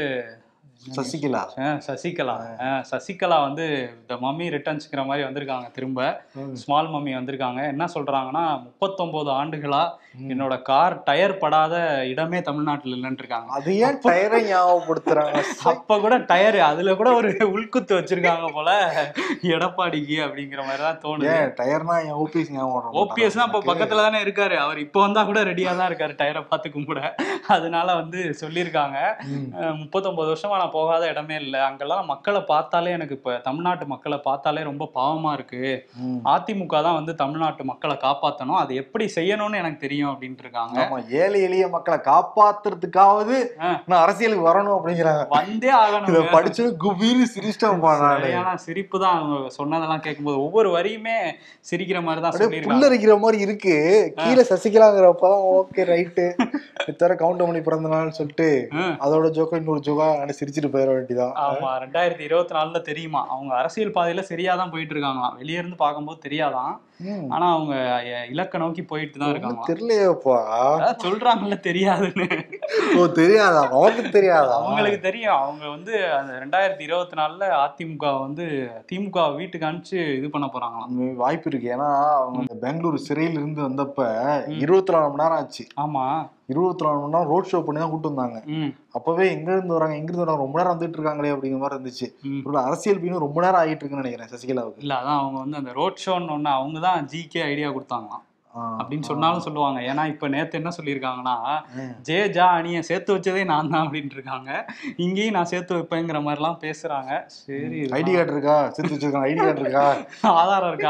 சசிகலா ஆஹ் சசிகலா ஆஹ் சசிகலா வந்து த மம்மி ரிட்டர்ன்ஸ்ங்கிற மாதிரி வந்திருக்காங்க திரும்ப ம். ஸ்மால் மம்மி வந்திருக்காங்க என்ன சொல்றாங்கன்னா முப்பத்தொன்பது ஆண்டுகளா என்னோட கார் டயர் படாத இடமே தமிழ்நாட்டுல இல்லைன்னு இருக்காங்க அது ஏன் டயரை ஞாபகப்படுத்துறாங்க அப்ப கூட டயர் அதுல கூட ஒரு உள்குத்து வச்சிருக்காங்க போல எடப்பாடிக்கு அப்படிங்கிற மாதிரி தான் தோணுது ஏன் டயர்னா என் ஓபிஎஸ் ஞாபகம் ஓபிஎஸ் தான் இப்ப பக்கத்துல தானே இருக்காரு அவர் இப்போ வந்தா கூட ரெடியா தான் இருக்காரு டயரை பார்த்து கும்பிட அதனால வந்து சொல்லியிருக்காங்க ம். அஹ் முப்பத்தொன்பது வருஷமா நான் போகாத இடமே இல்லை அங்கெல்லாம் மக்களை பார்த்தாலே எனக்கு இப்ப தமிழ்நாட்டு மக்களை பார்த்தாலே ரொம்ப பாவமா இருக்கு ம். அதிமுக தான் வந்து தமிழ்நாட்டு மக்களை காப்பாத்தணும் அது எப்படி செய்யணும்னு எனக்கு தெரியும் அப்படின்ட்டு இருக்காங்க ஆமா ஏழை எளிய மக்களை காப்பாத்துறதுக்காவது ஆ. நான் அரசியலுக்கு வரணும் அப்படிங்கிறாங்க வந்தே இத ஆகணும் படிச்சு குபீர் சிரிச்சிட்டோம் நானு சரியான சிரிப்பு தான் அவங்க சொன்னதெல்லாம் கேட்கும்போது ஒவ்வொரு வரியுமே சிரிக்கிற மாதிரி தான் அப்படியே சொல்லியிருக்காங்க புல்லரிக்கிற மாதிரி இருக்கு கீழே சசிகலாங்கிறப்பதான் ஓகே ரைட்டு இத்தர கவுண்ட் பண்ணி பிறந்த நாள்னு சொல்லிட்டு ம். அதோட ஜோக்கா இன்னொரு ஜோக்கா அப்படி சிரிச்சிட்டு போயிட வேண்டியதான் ஆமா ரெண்டாயிரத்தி இருபத்தி நாலுல தெரியுமா அவங்க அரசியல் பாதையில சரியா தான் போயிட்டு இருக்காங்களாம் வெளிய இருந்து பார்க்கும்போது தெரியாதான் ம். ஆனா அவங்க அஹ், இலக்க நோக்கி போயிட்டு தான் ஒண்ணும் இருக்காங்களாம் தெரியலையேப்பா அதான் சொல்றாங்கல்ல தெரியாதுன்னு ஓ தெரியாதா அவனுக்கு தெரியாதா அவங்களுக்கு தெரியும் அவங்க வந்து அந்த ரெண்டாயிரத்தி இருபத்தி நாலுல அதிமுக வந்து திமுக வீட்டுக்கு அனுப்பிச்சு இது பண்ண போறாங்களாம் உண்மை வாய்ப்பு இருக்கு ஏன்னா அவங்க இந்த பெங்களூர் சிறையில இருந்து வந்தப்ப இருபத்தி நாலு மணி நேரம் ஆச்சு ஆமா இருபத்தி நாலு மணி நேரம் ரோட் ஷோ பண்ணி தான் கூட்டு வந்தாங்க ம் அப்பவே எங்க இருந்து வராங்க எங்க இருந்து வராங்க ரொம்ப நேரம் வந்துட்டு இருக்காங்களே அப்படிங்கிற மாதிரி இருந்துச்சு ம். ஒரு அரசியல் பீனும் ரொம்ப நேரம் ஆகிட்டு இருக்குன்னு நினைக்கிறேன் சசிகலாவுக்கு இல்ல அதான் அவங்க வந்து அந்த ரோட் ஷோன்னு ஒண்ணு அவங்க தான் ஜிகே ஐடியா கொடுத்தாங்களாம் ஆ, அப்படின்னு சொன்னாலும் சொல்லுவாங்க ஏன்னா இப்ப நேத்து என்ன சொல்லியிருக்காங்கன்னா ம். ஜே ஜா அணியை சேர்த்து வச்சதே நான் தான் அப்படின்ட்டு இருக்காங்க இங்கேயும் நான் சேர்த்து வைப்பேங்கிற மாதிரிலாம் பேசுறாங்க சரி ஐடி கார்டு இருக்கா சேர்த்து வச்சிருக்காங்க ஐடி கார்டு இருக்கா ஆதாரம் இருக்கா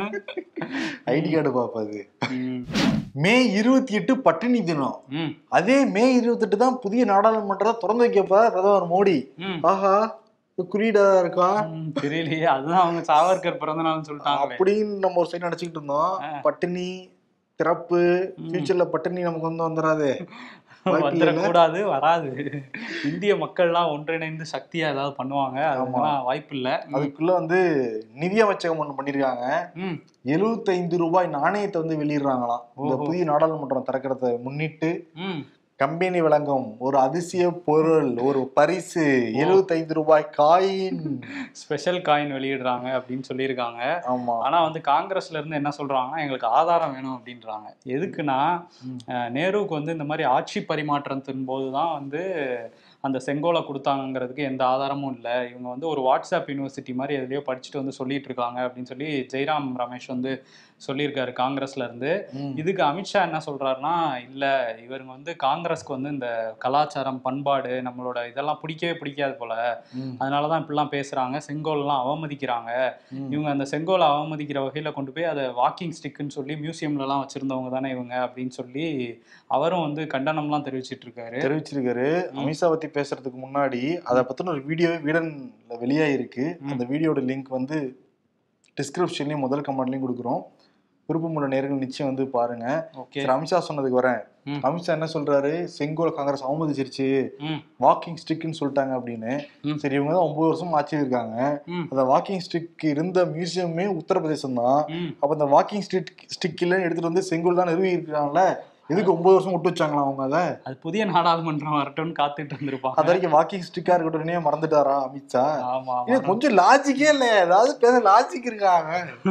ஐடி கார்டு பாப்பாது ம். மே இருபத்தி எட்டு பட்டினி தினம் ம். அதே மே இருபத்தெட்டு தான் புதிய நாடாளுமன்றத்தை திறந்து வைக்கப்ப பிரதமர் மோடி ம். ஆஹா இது குறியீடா இருக்கா ம், தெரியலையே அதுதான் அவங்க சாவர்கர் பிறந்த நாள்னு சொல்லிட்டாங்களே அப்படின்னு நம்ம ஒரு சைடு நினைச்சுக்கிட்டு இருந்தோம் பட்டினி திறப்பு ஃபியூச்சர்ல பட்டினி நமக்கு வந்து வந்துடாது வாய்ப்பு இல்லைல்ல? வந்துடக்கூடாது வராது இந்திய மக்கள்லாம் ஒன்றிணைந்து சக்தியா ஏதாவது பண்ணுவாங்க அதுக்கெல்லாம் வாய்ப்பு இல்ல அதுக்குள்ள வந்து நிதி அமைச்சகம் ஒண்ணு பண்ணிருக்காங்க ம் எழுபத்தைந்து ரூபாய் நாணயத்தை வந்து வெளியிடுறாங்களாம் இந்த ஓஹோ. புதிய நாடாளுமன்றம் திறக்கிறத முன்னிட்டு ம் கம்பெனி வழங்கும் ஒரு அதிசய பொருள் ஒரு பரிசு எழுபத்தைந்து ரூபாய் காயின் ஸ்பெஷல் காயின் வெளியிடுறாங்க அப்படின்னு சொல்லியிருக்காங்க ஆமா ஆனா வந்து காங்கிரஸ்ல இருந்து என்ன சொல்றாங்கன்னா எங்களுக்கு ஆதாரம் வேணும் அப்படின்றாங்க எதுக்குன்னா அஹ், நேருவுக்கு வந்து இந்த மாதிரி ஆட்சி பரிமாற்றத்தின் போதுதான் வந்து அந்த செங்கோலை கொடுத்தாங்கிறதுக்கு எந்த ஆதாரமும் இல்லை இவங்க வந்து ஒரு வாட்ஸ்அப் யூனிவர்சிட்டி மாதிரி எதுலயோ படிச்சுட்டு வந்து சொல்லிட்டு இருக்காங்க அப்படின்னு சொல்லி ஜெய்ராம் ரமேஷ் வந்து சொல்லியிருக்காரு காங்கிரஸ்ல இருந்து ம். இதுக்கு அமித்ஷா என்ன சொல்றாருன்னா இல்ல இவருங்க வந்து காங்கிரஸ்க்கு வந்து இந்த கலாச்சாரம் பண்பாடு நம்மளோட இதெல்லாம் பிடிக்கவே பிடிக்காது போல ம். அதனாலதான் இப்படிலாம் பேசுறாங்க செங்கோல்லாம் அவமதிக்கிறாங்க ம். இவங்க அந்த செங்கோலை அவமதிக்கிற வகையில கொண்டு போய் அதை வாக்கிங் ஸ்டிக்குன்னு சொல்லி மியூசியம்ல எல்லாம் வச்சிருந்தவங்க தானே இவங்க அப்படின்னு சொல்லி அவரும் வந்து கண்டனம்லாம் தெரிவிச்சிட்டு இருக்காரு தெரிவிச்சிருக்காரு அமித்ஷா பத்தி பேசுறதுக்கு முன்னாடி அதை பத்தின ஒரு வீடியோவே வீடன்ல வெளியாயிருக்கு அந்த வீடியோட லிங்க் வந்து டிஸ்கிரிப்ஷன்லயும் முதல் கமெண்ட்லயும் கொடுக்குறோம் விருப்பமுள்ள நேர்கள் நிச்சயம் வந்து பாருங்க ஓகே சரி அமித்ஷா சொன்னதுக்கு வரேன் ம். அமித்ஷா என்ன சொல்றாரு செங்கோல் காங்கிரஸ் அவமதிச்சிருச்சு ம் வாக்கிங் ஸ்டிக்னு சொல்லிட்டாங்க அப்படின்னு ம். சரி இவங்க தான் ஒன்பது வருஷம் ஆட்சியில் இருக்காங்க ம் அந்த வாக்கிங் ஸ்டிக் இருந்த மியூசியமே உத்தரப்பிரதேசம் தான் ம் அப்ப அந்த வாக்கிங் ஸ்டிக் ஸ்டிக் இல்லைன்னு எடுத்துட்டு வந்து செங்கோல் தான் நிறுவி இருக்காங்கல்ல எதுக்கு ஒன்பது வருஷம் விட்டு வச்சாங்களா அவங்க அதை அது புதிய நாடாளுமன்றம் வரட்டும்னு காத்துட்டு இருந்திருப்பாங்க அது வரைக்கும் வாக்கிங் ஸ்டிக்கா இருக்கட்டும் மறந்துட்டாரா அமித்ஷா ஆமா இது கொஞ்சம் லாஜிக்கே இல்ல ஏதாவது பேச லாஜிக் இருக்காங்க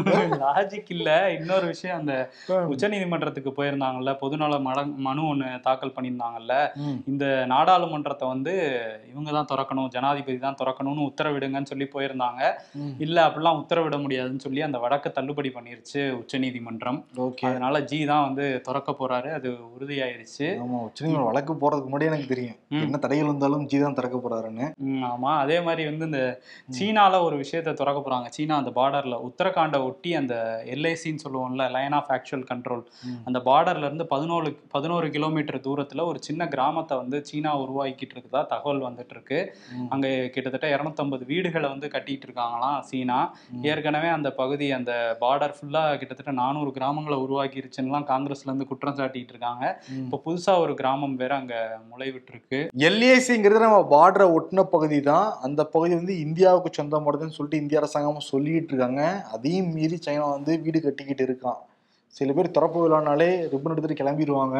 லாஜிக் இல்ல இன்னொரு விஷயம் அந்த உச்சநீதிமன்றத்துக்கு போயிருந்தாங்கல்ல பொதுநல மட மனு ஒண்ணு தாக்கல் பண்ணியிருந்தாங்கல்ல ம். இந்த நாடாளுமன்றத்தை வந்து இவங்க தான் திறக்கணும் ஜனாதிபதி தான் திறக்கணும்னு உத்தரவிடுங்கன்னு சொல்லி போயிருந்தாங்க ம். இல்ல அப்படிலாம் உத்தரவிட முடியாதுன்னு சொல்லி அந்த வழக்கை தள்ளுபடி பண்ணிருச்சு உச்சநீதிமன்றம் ஓகே அதனால ஜி தான் வந்து திறக்க போறாரு அது உறுதியாயிருச்சு ஆமா உச்சநீதிமன்றம் வழக்கு போறதுக்கு முன்னாடி எனக்கு தெரியும் ம். என்ன தடைகள் இருந்தாலும் ஜி தான் திறக்க போறாருன்னு ம், ஆமா அதே மாதிரி வந்து இந்த சீனால ஒரு விஷயத்த திறக்க போறாங்க சீனா அந்த பார்டர்ல உத்தரகாண்டை ஒட்டி அந்த எல்ஐசின்னு சொல்லுவோம்ல லைன் ஆஃப் ஆக்சுவல் கண்ட்ரோல் ம். அந்த பார்டர்ல இருந்து பதினோரு பதினோரு கிலோமீட்டர் தூரத்துல ஒரு சின்ன கிராமத்தை வந்து சீனா உருவாக்கிட்டு இருக்குதா தகவல் வந்துட்டு இருக்கு ம். அங்க கிட்டத்தட்ட 250 வீடுகளை வந்து கட்டிட்டு இருக்காங்களாம் சீனா ஏற்கனவே அந்த பகுதி அந்த பார்டர் ஃபுல்லா கிட்டத்தட்ட நானூறு கிராமங்களை உருவாக்கிருச்சுன்னுலாம் காங்கிரஸ்ல இருந்து குற்றம் சாட்டிட்டு பண்ணிட்டு இருக்காங்க இப்போ புதுசா ஒரு கிராமம் வேற அங்க முளைவிட்டு இருக்கு எல்ஏசிங்கிறது நம்ம பார்டரை ஒட்டின பகுதி தான் அந்த பகுதி வந்து இந்தியாவுக்கு சொந்தமானதுன்னு சொல்லிட்டு இந்திய அரசாங்கம் சொல்லிட்டு இருக்காங்க அதையும் மீறி சைனா வந்து வீடு கட்டிக்கிட்டு இருக்கான் சில பேர் திறப்பு விழானாலே ரிப்பன் எடுத்துட்டு கிளம்பிடுவாங்க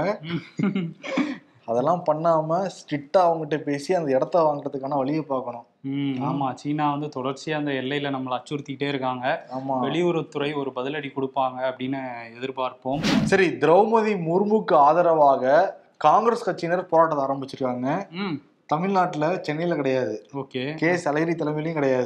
அதெல்லாம் பண்ணாம ஸ்ட்ரிக்டா அவங்ககிட்ட பேசி அந்த இடத்த வாங்குறதுக்கான வழியை பார்க்கணும் ம், ஆமா சீனா வந்து தொடர்ச்சியா அந்த எல்லையில நம்மளை அச்சுறுத்திக்கிட்டே இருக்காங்க ஆமா வெளியுறவுத்துறை ஒரு பதிலடி கொடுப்பாங்க அப்படின்னு எதிர்பார்ப்போம் சரி திரௌபதி முர்முக்கு ஆதரவாக காங்கிரஸ் கட்சியினர் போராட்டத்தை ஆரம்பிச்சிருக்காங்க ம் தமிழ்நாட்டுல சென்னையில கிடையாது ஓகே கே சலகிரி தலைமையிலையும் கிடையாது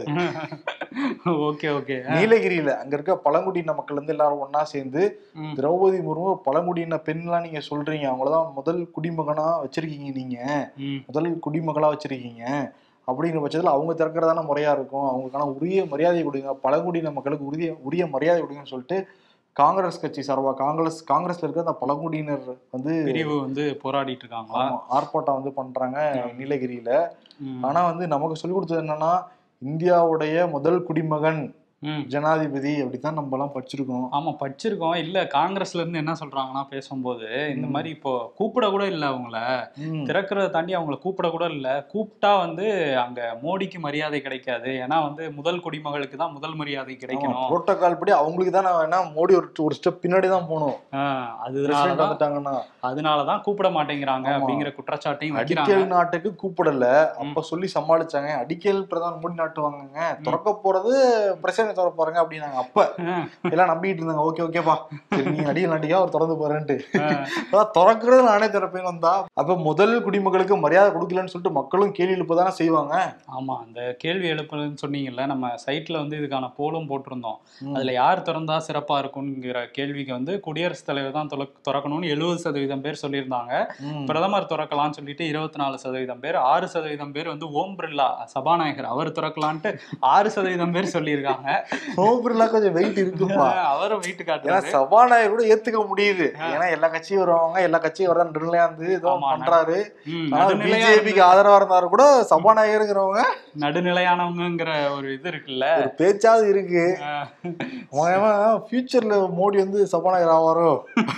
ஓகே ஓகே நீலகிரியில அங்க இருக்க பழங்குடியின மக்கள் வந்து எல்லாரும் ஒண்ணா சேர்ந்து ம். திரௌபதி முர்மு பழங்குடியின பெண்லாம் நீங்க சொல்றீங்க அவங்களதான் முதல் குடிமகனா வச்சிருக்கீங்க நீங்க ம் முதல் குடிமகளா வச்சிருக்கீங்க அப்படிங்கிற பட்சத்துல அவங்க திறக்கிறதான முறையா இருக்கும் அவங்களுக்கான உரிய மரியாதை கொடுங்க பழங்குடியின மக்களுக்கு உரிய உரிய மரியாதை கொடுங்கன்னு சொல்லிட்டு காங்கிரஸ் கட்சி சார்பா காங்கிரஸ் காங்கிரஸ்ல இருக்கிற அந்த பழங்குடியினர் வந்து பிரிவு வந்து போராடிட்டு இருக்காங்களா ஆமா, ஆர்ப்பாட்டம் வந்து பண்றாங்க நீலகிரியில ம். ஆனா வந்து நமக்கு சொல்லி கொடுத்தது என்னன்னா இந்தியாவுடைய முதல் குடிமகன் ம் ஜனாதிபதி அப்படித்தான் நம்ம எல்லாம் படிச்சிருக்கோம் ஆமா படிச்சிருக்கோம் இல்ல காங்கிரஸ்ல இருந்து என்ன சொல்றாங்கன்னா பேசும்போது இந்த மாதிரி இப்போ கூப்பிட கூட இல்ல அவங்கள ம். திறக்கிறத தாண்டி அவங்கள கூப்பிட கூட இல்ல கூப்பிட்டா வந்து அங்க மோடிக்கு மரியாதை கிடைக்காது ஏன்னா வந்து முதல் குடிமகளுக்கு தான் முதல் மரியாதை கிடைக்கணும் புரோட்டோகால் படி அவங்களுக்கு தான் நான் வேணா மோடி ஒரு ஒரு ஸ்டெப் பின்னாடி தான் போகணும் ஆஹ் President அதனாலதான் வந்துட்டாங்கன்னா அதனாலதான் கூப்பிட மாட்டேங்கிறாங்க ஆமா. அப்படிங்கிற குற்றச்சாட்டையும் அடிக்கல் வைக்கிறாங்க நாட்டுக்கு கூப்பிடல அப்ப சொல்லி சமாளிச்சாங்க அடிக்கல் பிரதமர் மோடி நாட்டு வாங்குங்க திறக்க போறது பிரசிடண்ட் திறக்க போறாங்க அப்படின்னாங்க அப்ப ஆஹ் எல்லாம் நம்பிட்டு இருந்தாங்க ஓகே ஓகேப்பா சரி நீங்க அடிக்கல் நாட்டிக்கா அவர் திறந்து போறேன்ட்டு ஆஹ் அதான் திறக்கிறது நானே திறப்பேன்னு வந்தா அப்ப முதல் குடிமக்களுக்கு மரியாதை கொடுக்கலன்னு சொல்லிட்டு மக்களும் கேள்வி எழுப்பதானே செய்வாங்க ஆமா அந்த கேள்வி எழுப்புறதுன்னு சொன்னீங்கல்ல நம்ம சைட்ல வந்து இதுக்கான போலும் போட்டிருந்தோம் ம். அதுல யார் திறந்தா சிறப்பா இருக்கும்ங்கிற கேள்விக்கு வந்து குடியரசுத் தலைவர் தான் துலக்- திறக்கணும்னு எழுபது சதவீதம் பேர் சொல்லியிருந்தாங்க ம். பிரதமர் திறக்கலாம்னு சொல்லிட்டு இருபத்தி நாலு சதவீதம் பேர் ஆறு சதவீதம் பேர் வந்து ஓம் பிர்லா சபாநாயகர் அவர் திறக்கலான்ட்டு ஆறு சதவீதம் பேர் சொல்லியிருக்காங்க சோபர்லாம் கொஞ்சம் வெயிட் இருக்குப்பா அவரும் வீட்டு ஏன்னா காட்டுறாரு சபாநாயகர் கூட ஏத்துக்க முடியுது ஏன்னா எல்லா கட்சியும் வருவாங்க எல்லா கட்சியும் வரதான் நடுநிலையா இருந்து ஏதோ ஆமா, பண்றாரு ம், ஆனா நடுநிலையா பிஜேபிக்கு ஆதரவா இருந்தாரு கூட சபாநாயகருங்கிறவங்க நடுநிலையானவங்கிற ஒரு இது இருக்குல்ல ஒரு பேச்சாவது இருக்கு ஆஹ் ஃபியூச்சர்ல மோடி வந்து சபாநாயகர் ஆவாரோ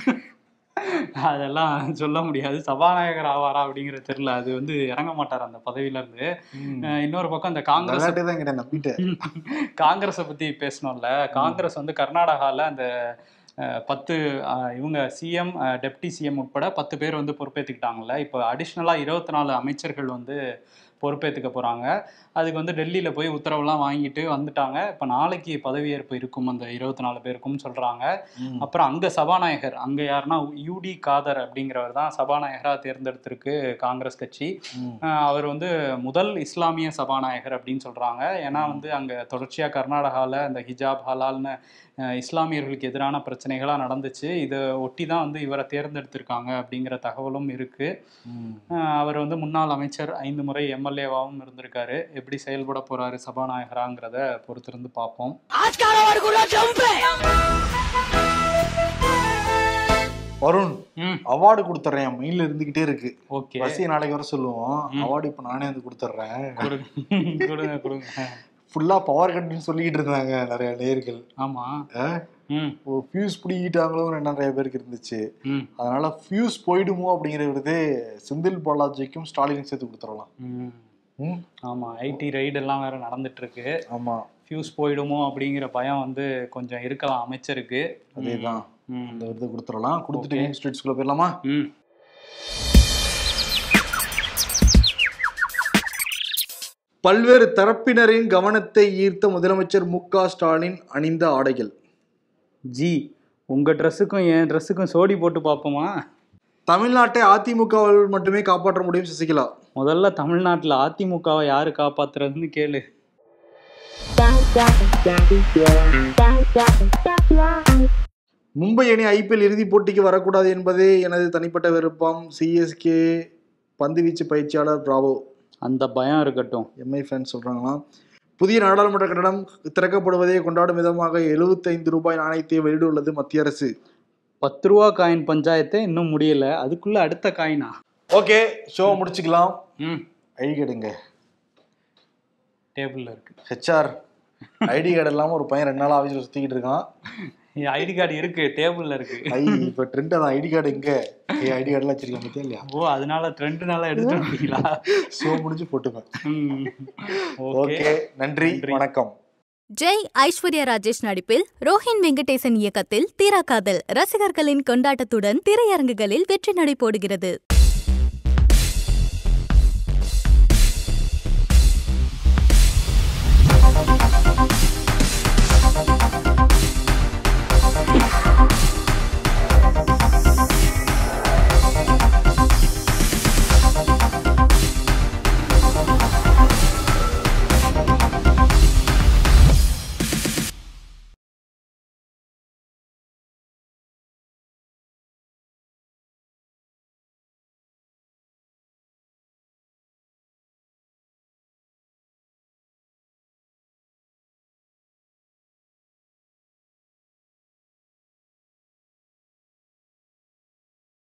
அதெல்லாம் சொல்ல முடியாது சபாநாயகர் ஆவாரா அப்படிங்கிற தெரியல அது வந்து இறங்க மாட்டார் அந்த பதவியில இருந்து அஹ் இன்னொரு பக்கம் இந்த காங்கிரஸ் விளையாட்டு தான் கிட்ட நம்பிட்டேன் காங்கிரஸை பத்தி பேசணும்ல காங்கிரஸ் வந்து கர்நாடகால அந்த அஹ், பத்து அஹ், இவங்க சிஎம் டெப்டி சிஎம் உட்பட பத்து பேர் வந்து பொறுப்பேற்றுக்கிட்டாங்கல்ல இப்போ அடிஷ்னலாக இருபத்தி நாலு அமைச்சர்கள் வந்து பொறுப்பேற்றுக்க போகிறாங்க அதுக்கு வந்து டெல்லியில் போய் உத்தரவுலாம் வாங்கிட்டு வந்துட்டாங்க இப்போ நாளைக்கு பதவியேற்பு இருக்கும் அந்த இருபத்தி நாலு பேருக்கும் சொல்கிறாங்க அப்புறம் அங்கே சபாநாயகர் அங்கே யாருன்னா யூடி காதர் அப்படிங்கிறவர் தான் சபாநாயகராக தேர்ந்தெடுத்திருக்கு காங்கிரஸ் கட்சி அஹ் அவர் வந்து முதல் இஸ்லாமிய சபாநாயகர் அப்படின்னு சொல்றாங்க ஏன்னா வந்து அங்க தொடர்ச்சியா கர்நாடகாவில் அந்த ஹிஜாப் ஹலால்னு அஹ் இஸ்லாமியர்களுக்கு எதிரான பிரச்சனைகளாக நடந்துச்சு இதை ஒட்டி தான் வந்து இவரை தேர்ந்தெடுத்திருக்காங்க அப்படிங்கிற தகவலும் இருக்கு அஹ் அவர் வந்து முன்னாள் அமைச்சர் ஐந்து முறை எம்எல்ஏவாகவும் இருந்திருக்காரு எப்படி செயல்பட போறாரு சபாநாயகராங்கிறத பொறுத்திருந்து பார்ப்போம் வருண் ம் அவார்டு கொடுத்துட்றேன் மெயில இருந்துகிட்டே இருக்கு ஓகே பசி நாளைக்கு வர சொல்லுவோம் அவார்டு இப்ப நானே வந்து கொடுத்துட்றேன் கொடுங்க கொடுங்க கொடுங்க ஃபுல்லா பவர் கட்டுன்னு சொல்லிக்கிட்டு இருந்தாங்க நிறைய நேர்கள் ஆமா ம் ஃபியூஸ் பிடிக்கிட்டாங்களோன்னு நிறைய பேருக்கு இருந்துச்சு ம் அதனால ஃபியூஸ் போயிடுமோ அப்படிங்கிற விருது செந்தில் பாலாஜிக்கும் ஸ்டாலினுக்கும் சேர்த்து கொடுத்துடலாம் ம் ம் ஆமா ஐடி ரைடு எல்லாம் வேற நடந்துட்டு இருக்கு ஆமா ஃபியூஸ் போயிடுமோ அப்படிங்கிற பயம் வந்து கொஞ்சம் இருக்கலாம் அமைச்சருக்கு அதேதான் ம். அந்த விருது கொடுத்துடலாம் கொடுத்துட்டு Okay. கேம் ஸ்ட்ரீட்ஸ்குள்ள போயிடலாமா ம் பல்வேறு தரப்பினரின் கவனத்தை ஈர்த்த முதலமைச்சர் மு க ஸ்டாலின் அணிந்த ஆடைகள் ஜி உங்க ட்ரெஸ்ஸுக்கும் என் ட்ரெஸ்ஸுக்கும் சோடி போட்டு பார்ப்போமா தமிழ்நாட்டை அதிமுகவால் மட்டுமே காப்பாற்ற முடியும் சசிகலா முதல்ல தமிழ்நாட்டில் அதிமுகவை யாரு காப்பாத்துறதுன்னு கேளு மும்பை அணி ஐபிஎல் இறுதிப் போட்டிக்கு வரக்கூடாது என்பதே எனது தனிப்பட்ட விருப்பம் சிஎஸ்கே பந்துவீச்சு பயிற்சியாளர் பிராவோ அந்த பயம் இருக்கட்டும் எம்ஐ ஃபேன் சொல்றாங்களாம் புதிய நாடாளுமன்ற கட்டடம் திறக்கப்படுவதை கொண்டாடும் விதமாக 75 ரூபாய் நாணயத்தை வெளியிட்டுள்ளது மத்திய அரசு பத்து ரூபா காயின் பஞ்சாயத்தை இன்னும் முடியல அதுக்குள்ள அடுத்த காயினா ஓகே ஷோ முடிச்சுக்கலாம் ம் ஐடி கார்டுங்க டேபிள்ல இருக்கு ஹெச்ஆர் ஐடி கார்டு இல்லாம ஒரு பையன் ரெண்டு நாள் ஆஃபீஸில் சுத்திக்கிட்டு இருக்கான் ஐடி கார்டு இருக்கு டேபிள்ல இருக்கு ஐ இப்ப ட்ரெண்ட் அதான் ஐடி கார்டு எங்க ஐடி கார்டுலாம் வச்சிருக்கேன் பத்தியா இல்லையா ஓ அதனால ட்ரெண்ட்னால எடுத்துட்டு வந்தீங்களா ஷோ முடிஞ்சு போட்டுப்பேன் ஓகே ஓகே நன்றி நன்றி. வணக்கம் ஜெய் ஐஸ்வர்யா ராஜேஷ் நடிப்பில் ரோஹின் வெங்கடேசன் இயக்கத்தில் தீரா காதல் ரசிகர்களின் கொண்டாட்டத்துடன் திரையரங்குகளில் வெற்றி நடை போடுகிறது